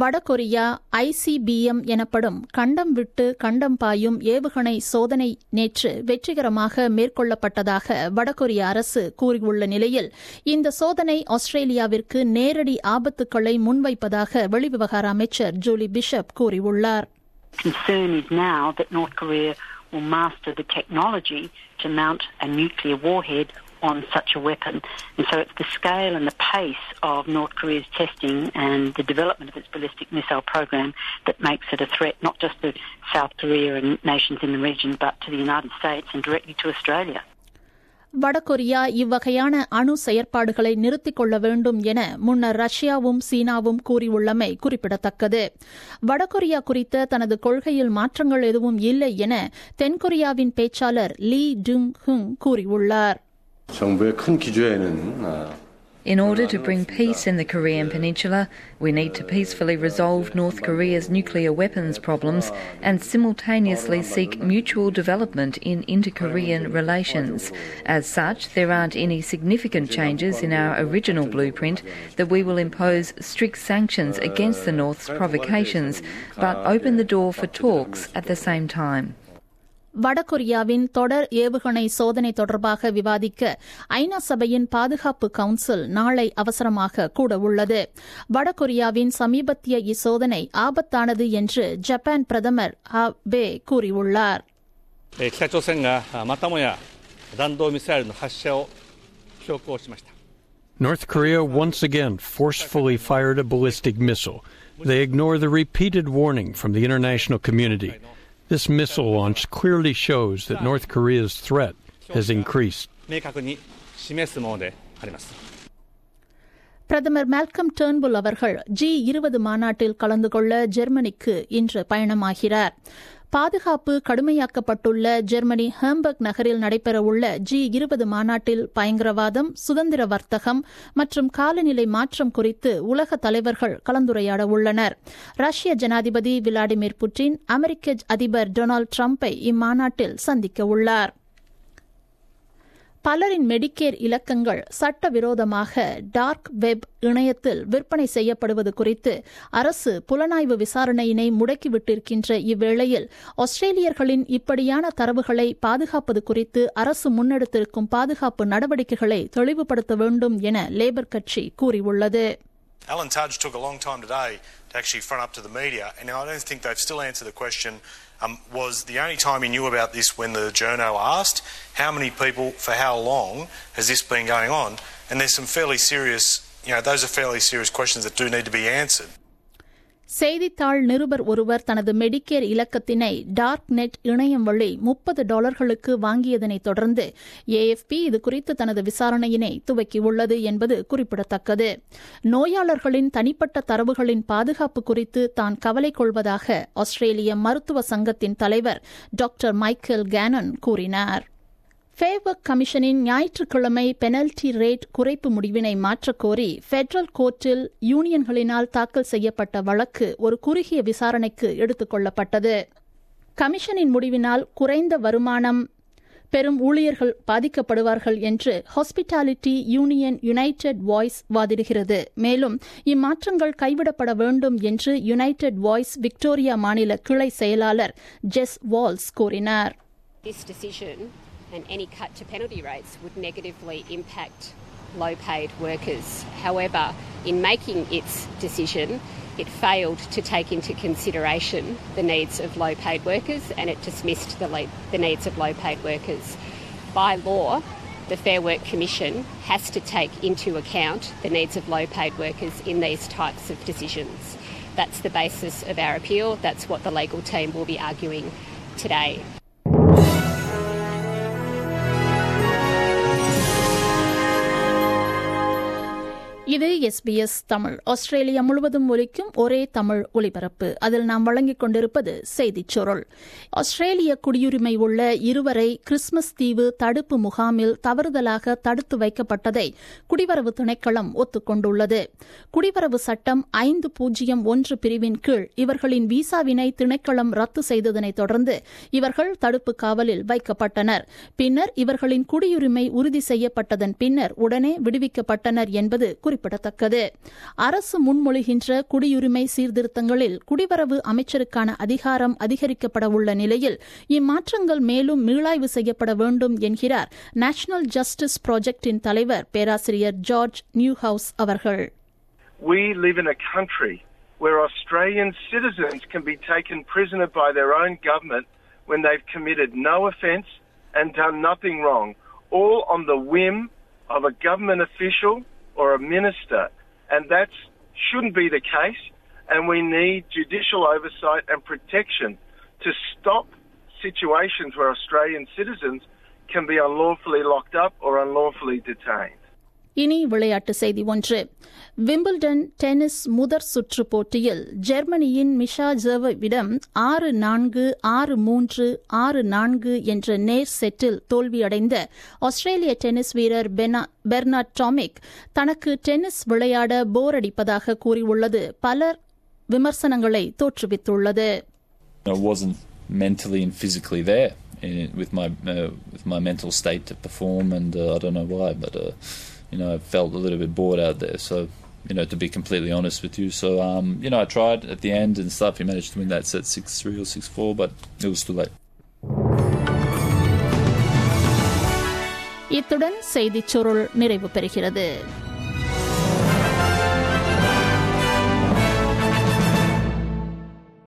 வடகொரியா ஐசிபிஎம் எனப்படும் கண்டம் விட்டு கண்டம் பாயும் ஏவுகணை சோதனை நேற்று வெற்றிகரமாக மேற்கொள்ளப்பட்டதாக வடகொரிய அரசு கூறியுள்ள நிலையில் இந்த சோதனை ஆஸ்திரேலியாவிற்கு நேரடி ஆபத்துக்களை முன்வைப்பதாக வெளிவிவகார அமைச்சர் ஜூலி பிஷப் கூறியுள்ளார் concern is now that North Korea will master the technology to mount a nuclear warhead on such a weapon. And so it's the scale and the pace of North Korea's testing and the development of its ballistic missile program that makes it a threat not just to South Korea and nations in the region, but to the United States and directly to Australia. வடகொரியா இவ்வகையான அணு செயற்பாடுகளை நிறுத்திக் கொள்ள வேண்டும் என முன்னர் ரஷ்யாவும் சீனாவும் கூறியுள்ளமை குறிப்பிடத்தக்கது வடகொரியா குறித்த தனது கொள்கையில் மாற்றங்கள் எதுவும் இல்லை என தென்கொரியாவின் பேச்சாளர் லீ டுங் ஹுங் கூறியுள்ளார் 정부의 큰 기조에는 In order to bring peace in the Korean Peninsula, we need to peacefully resolve North Korea's nuclear weapons problems and simultaneously seek mutual development in inter Korean relations. As such, there aren't any significant changes in our original blueprint that we will impose strict sanctions against the North's provocations, but open the door for talks at the same time. வடகொரியாவின் தொடர் ஏவுகணை சோதனை தொடர்பாக விவாதிக்க ஐநா சபையின் பாதுகாப்பு council நாளை அவசரமாக கூட உள்ளது வடகொரியாவின் சமீபத்திய இச்சோதனை ஆபத்தானது என்று ஜப்பான் பிரதமர் ஆபே கூறியுள்ளார் えー北朝鮮があまたもや弾道ミサイルの発射を強行しました。 North Korea once again forcefully fired a ballistic missile. They ignore the repeated warning from the international community. This missile launch clearly shows that North Korea's threat has increased. 明確に示すものであります。 பிரதமர் Malcolm Turnbull அவர்கள் G இருபது மாநாட்டில் கலந்து கொள்ள ஜெர்மனிக்கு இன்று பயணமாகிறார் பாதுகாப்பு கடுமையாக்கப்பட்டுள்ள Germany Hamburg நகரில் நடைபெறவுள்ள ஜி இருபது மாநாட்டில் பயங்கரவாதம் சுதந்திர வர்த்தகம் மற்றும் காலநிலை மாற்றம் குறித்து உலக தலைவர்கள் கலந்துரையாட உள்ளனர் ரஷ்ய ஜனாதிபதி விளாடிமிர் புட்டின் அமெரிக்க அதிபர் டொனால்டு டிரம்பை இம்மாநாட்டில் சந்திக்க உள்ளார் பலரின் மெடிக்கேர் இலக்கங்கள் சட்டவிரோதமாக டார்க் வெப் இணையத்தில் விற்பனை செய்யப்படுவது குறித்து அரசு புலனாய்வு விசாரணையினை முடக்கிவிட்டிருக்கின்ற இவ்வேளையில் ஆஸ்திரேலியர்களின் இப்படியான தரவுகளை பாதுகாப்பது குறித்து அரசு முன்னெடுத்திருக்கும் பாதுகாப்பு நடவடிக்கைகளை தெளிவுபடுத்த வேண்டும் என லேபர் கட்சி கூறியுள்ளது Alan Tudge took a long time today to actually front up to the media, and I don't think they've still answered the question. Um, was the only time he knew about this when the journo asked how many people for how long has this been going on? And there's some fairly serious, you know, those are fairly serious questions that do need to be answered. செய்தித்தாள் நிருபர் ஒருவர் தனது Medicare இலக்கத்தினை dark net இணையம் வழி முப்பது டாலர்களுக்கு வாங்கியதனை தொடர்ந்து AFP இதுகுறித்து தனது விசாரணையினை துவக்கியுள்ளது என்பது குறிப்பிடத்தக்கது நோயாளர்களின் தனிப்பட்ட தரவுகளின் பாதுகாப்பு குறித்து தான் கவலை கொள்வதாக ஆஸ்திரேலிய மருத்துவ சங்கத்தின் தலைவர் டாக்டர் மைக்கேல் கேனன் கூறினார் ஃபேவர்க் கமிஷனின் ஞாயிற்றுக்கிழமை பெனல்டி ரேட் குறைப்பு முடிவினை மாற்றக்கோரி பெடரல் கோர்ட்டில் யூனியன்களினால் தாக்கல் செய்யப்பட்ட வழக்கு ஒரு குறுகிய விசாரணைக்கு எடுத்துக் கொள்ளப்பட்டது கமிஷனின் முடிவினால் குறைந்த வருமானம் பெரும் ஊழியர்கள் பாதிக்கப்படுவார்கள் என்று ஹாஸ்பிட்டாலிட்டி யூனியன் யுனைடெட் வாய்ஸ் வாதிடுகிறது மேலும் இம்மாற்றங்கள் கைவிடப்பட வேண்டும் என்று யுனைடெட் வாய்ஸ் விக்டோரியா மாநில கிளை செயலாளர் ஜெஸ் வால்ஸ் கூறினார் This decision and any cut to penalty rates would negatively impact low paid workers. However, in making its decision, it failed to take into consideration the needs of low paid workers and it dismissed the, le- the needs of low paid workers. By law, the Fair Work Commission has to take into account the needs of low paid workers in these types of decisions. That's the basis of our appeal. That's what the legal team will be arguing today. இது SBS Tamil Australia முழுவதும் ஒலிக்கும் ஒரே தமிழ் ஒலிபரப்பு அதில் நாம் வழங்கிக் கொண்டிருப்பது செய்திச் சுருள் ஆஸ்திரேலிய குடியுரிமை உள்ள இருவரை கிறிஸ்துமஸ் தீவு தடுப்பு முகாமில் தவறுதலாக தடுத்து வைக்கப்பட்டதை குடிவரவு திணைக்களம் ஒத்துக்கொண்டுள்ளது குடிவரவு சட்டம் ஐந்து பூஜ்ஜியம் ஒன்று பிரிவின் கீழ் இவர்களின் விசாவினை திணைக்களம் ரத்து செய்ததனைத் தொடர்ந்து இவர்கள் தடுப்பு காவலில் வைக்கப்பட்டனர் பின்னர் இவர்களின் குடியுரிமை உறுதி செய்யப்பட்டதன் பின்னர் உடனே விடுவிக்கப்பட்டனர் என்பது குறிப்பிடத்தக்கது அரசு முன்மொழிகின்ற குடியுரிமை சீர்திருத்தங்களில் குடிவரவு அமைச்சருக்கான அதிகாரம் அதிகரிக்கப்பட உள்ள நிலையில் இம்மாற்றங்கள் மேலும் மீளாய்வு செய்யப்பட வேண்டும் என்கிறார் நேஷனல் ஜஸ்டிஸ் ப்ராஜெக்டின் தலைவர் பேராசிரியர் ஜார்ஜ் நியூஹவுஸ் அவர்கள் We live in a country where Australian citizens can be taken prisoner by their own government when they've committed no offence and done nothing wrong, all on the whim of a government official or a minister. And that shouldn't be the case, and we need judicial oversight and protection to stop situations where Australian citizens can be unlawfully locked up or unlawfully detained. இனி விளையாட்டு செய்தி ஒன்று Wimbledon tennis முதற் சுற்று போட்டியில் ஜெர்மனியின் மிஷா ஜெர்விடம் ஆறு நான்கு ஆறு மூன்று ஆறு நான்கு என்ற நேர் செட்டில் தோல்வியடைந்த ஆஸ்திரேலிய டென்னிஸ் வீரர் பெர்னாட் டாமிக் தனக்கு டென்னிஸ் விளையாட போர் அடிப்பதாக கூறியுள்ளது பலர் விமர்சனங்களை தோற்றுவித்துள்ளது mentally and physically there with my uh, with my mental state to perform and uh, I don't know why but uh, you know, I felt a little bit bored out there. So, you know, to be completely honest with you. So, um, you know, I tried at the end and stuff. He managed to win that set 6 3 or 6 4, but it was too late. இத்துடன் செய்திச் சுருள் நிறைவு பெறுகிறது